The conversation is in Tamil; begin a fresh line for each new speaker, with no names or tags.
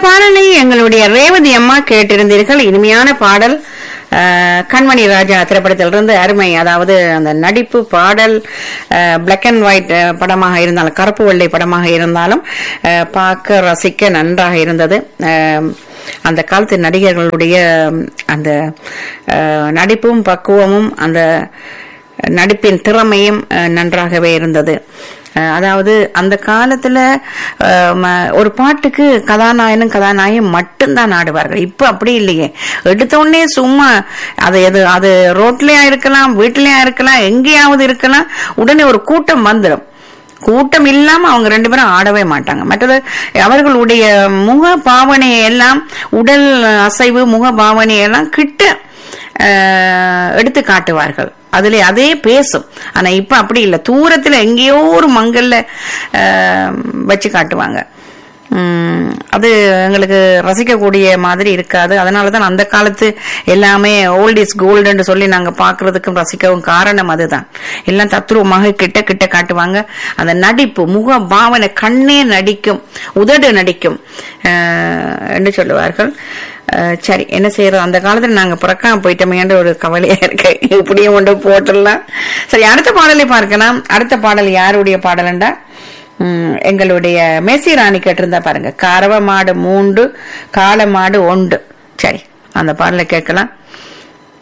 பாடலை எங்களுடைய ரேவதி அம்மா கேட்டிருந்தீர்கள் இனிமையான பாடல் அஹ், கண்மணி ராஜா திரைப்படத்திலிருந்து அருமை அதாவது அந்த நடிப்பு பாடல் பிளாக் அண்ட் ஒயிட் படமாக இருந்தாலும் கருப்பு வெள்ளை படமாக இருந்தாலும் அஹ், பார்க்க ரசிக்க நன்றாக இருந்தது அஹ், அந்த காலத்து நடிகர்களுடைய அந்த அஹ், நடிப்பும் பக்குவமும் அந்த நடிப்பின் திறமையும் அஹ், நன்றாகவே இருந்தது அஹ், அதாவது அந்த காலத்துல அஹ், ம- ஒரு பாட்டுக்கு கதாநாயகனும் கதாநாயகன் மட்டும்தான் ஆடுவார்கள் இப்ப அப்படி இல்லையே எடுத்த உடனே சும்மா அது எது அது ரோட்லயா இருக்கலாம் வீட்லயா இருக்கலாம் எங்கேயாவது இருக்கலாம் உடனே ஒரு கூட்டம் வந்துடும் கூட்டம் இல்லாம அவங்க ரெண்டு பேரும் ஆடவே மாட்டாங்க மற்றது அவர்களுடைய முக பாவனை எல்லாம் உடல் அசைவு முக பாவனை எல்லாம் கிட்ட அஹ், எடுத்து காட்டுவார்கள் அதுல அதே பேசும் ஆனா இப்ப அப்படி இல்லை தூரத்துல எங்கேயோ ஒரு மங்கல்ல அஹ், வச்சு காட்டுவாங்க உம், அது எங்களுக்கு ரசிக்கக்கூடிய மாதிரி இருக்காது அதனாலதான் அந்த காலத்து எல்லாமே ஓல்ட் இஸ் கோல்டுன்னு சொல்லி நாங்க பாக்குறதுக்கும் ரசிக்கவும் காரணம் அதுதான் எல்லாம் தத்ரூபமாக கிட்ட கிட்ட காட்டுவாங்க அந்த நடிப்பு முக பாவனை கண்ணே நடிக்கும் உதடு நடிக்கும் அஹ், என்று சொல்லுவார்கள் அஹ், சரி என்ன செய்யறது அந்த காலத்துல நாங்க பிறக்காம போயிட்டோமேன்ற ஒரு கவலையா இருக்கு இப்படியும் கொண்டு போட்டுடலாம் சரி அடுத்த பாடலை பார்க்கலாம் அடுத்த பாடல் யாருடைய பாடலண்டா ம், எங்களுடைய மெஸ்ஸி ராணி கேட்டிருந்தா பாருங்க கறவை மாடு மூண்டு காளை மாடு ஒண்டு சரி அந்த பாடலை கேட்கலாம்